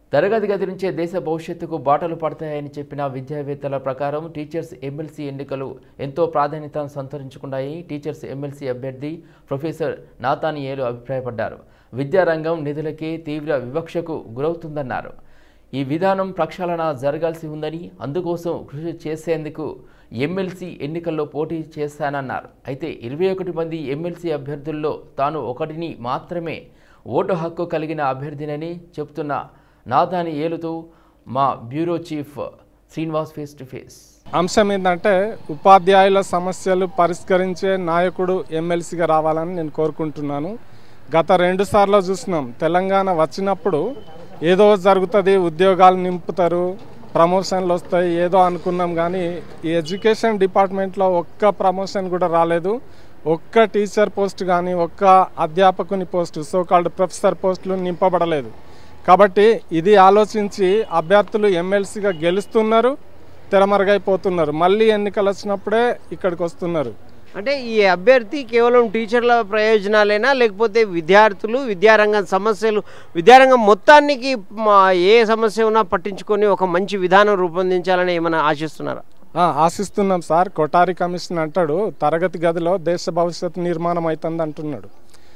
తరగతి గది నుంచే దేశ భవిష్యత్తుకు బాటలు పడతాయని చెప్పిన విద్యావేత్తల ప్రకారం టీచర్స్ ఎమ్మెల్సీ ఎన్నికలు ఎంతో ప్రాధాన్యతను సంతరించుకున్నాయి టీచర్స్ ఎమ్మెల్సీ అభ్యర్థి ప్రొఫెసర్ నాతానియేలు అభిప్రాయపడ్డారు విద్యారంగం నిధులకే తీవ్ర వివక్షకు గురవుతుందన్నారు ఈ విధానం ప్రక్షాళన జరగాల్సి ఉందని అందుకోసం కృషి చేసేందుకు ఎమ్మెల్సీ ఎన్నికల్లో పోటీ చేశానన్నారు అయితే ఇరవై ఒకటి మంది ఎమ్మెల్సీ అభ్యర్థుల్లో తాను ఒకటిని మాత్రమే ఓటు హక్కు కలిగిన అభ్యర్థినని చెప్తున్న నాదాని ఏలుతూ మా bureau chief Srinivas face to face అంశం ఏంటంటే ఉపాధ్యాయుల సమస్యలు పరిష్కరించే నాయకుడు ఎమ్మెల్సీగా రావాలని నేను కోరుకుంటున్నాను గత రెండు సార్లు చూసినాం తెలంగాణ వచ్చినప్పుడు ఏదో జరుగుతుంది ఉద్యోగాలు నింపుతారు ప్రమోషన్లు వస్తాయి ఏదో అనుకున్నాం కానీ ఈ ఎడ్యుకేషన్ డిపార్ట్మెంట్లో ఒక్క ప్రమోషన్ కూడా రాలేదు ఒక్క టీచర్ పోస్ట్ కానీ ఒక్క అధ్యాపకుని పోస్టు సో కాల్డ్ ప్రొఫెసర్ పోస్టులు నింపబడలేదు కాబట్టి ఇది ఆలోచించి అభ్యర్థులు ఎమ్మెల్సీగా గెలుస్తున్నారు తెరమరుగైపోతున్నారు మళ్ళీ ఎన్నికలు వచ్చినప్పుడే ఇక్కడికి వస్తున్నారు అంటే ఈ అభ్యర్థి కేవలం టీచర్ల ప్రయోజనాలేనా లేకపోతే విద్యార్థులు విద్యారంగం సమస్యలు విద్యారంగం మొత్తానికి మా ఏ సమస్య ఉన్నా పట్టించుకొని ఒక మంచి విధానం రూపొందించాలని ఏమైనా ఆశిస్తున్నారా ఆ, ఆశిస్తున్నాం సార్ కొటారి కమిషన్ అంటాడు తరగతి గదిలో దేశ భవిష్యత్ నిర్మాణం అవుతుంది అంటున్నాడు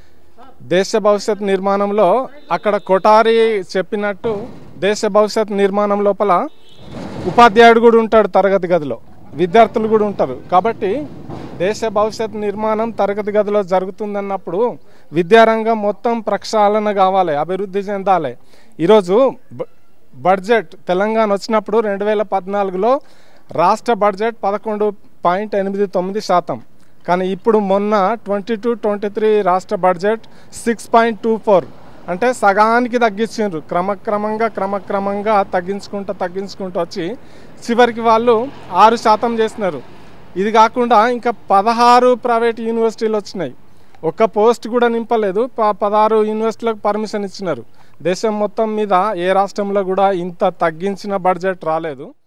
దేశ భవిష్యత్ నిర్మాణంలో అక్కడ కొటారి చెప్పినట్టు దేశ భవిష్యత్ నిర్మాణం లోపల ఉపాధ్యాయుడు కూడా ఉంటాడు తరగతి గదిలో విద్యార్థులు కూడా ఉంటారు కాబట్టి దేశ భవిష్యత్ నిర్మాణం తరగతి గదిలో జరుగుతుందన్నప్పుడు విద్యారంగం మొత్తం ప్రక్షాళన కావాలి అభివృద్ధి చెందాలి ఈరోజు బ- బడ్జెట్ తెలంగాణ వచ్చినప్పుడు రెండు వేల పద్నాలుగులో రాష్ట్ర బడ్జెట్ పదకొండు పాయింట్ ఎనిమిది తొమ్మిది శాతం కానీ ఇప్పుడు మొన్న ట్వంటీ టూ ట్వంటీ త్రీ రాష్ట్ర budget six point two four అంటే సగానికి తగ్గించారు క్రమక్రమంగా క్రమక్రమంగా తగ్గించుకుంటూ తగ్గించుకుంటూ వచ్చి చివరికి వాళ్ళు ఆరు శాతం చేసినారు ఇది కాకుండా ఇంకా పదహారు ప్రైవేట్ యూనివర్సిటీలు వచ్చినాయి ఒక్క పోస్ట్ కూడా నింపలేదు ప- పదహారు యూనివర్సిటీలకు పర్మిషన్ ఇచ్చినారు దేశం మొత్తం మీద ఏ రాష్ట్రంలో కూడా ఇంత తగ్గించిన బడ్జెట్ రాలేదు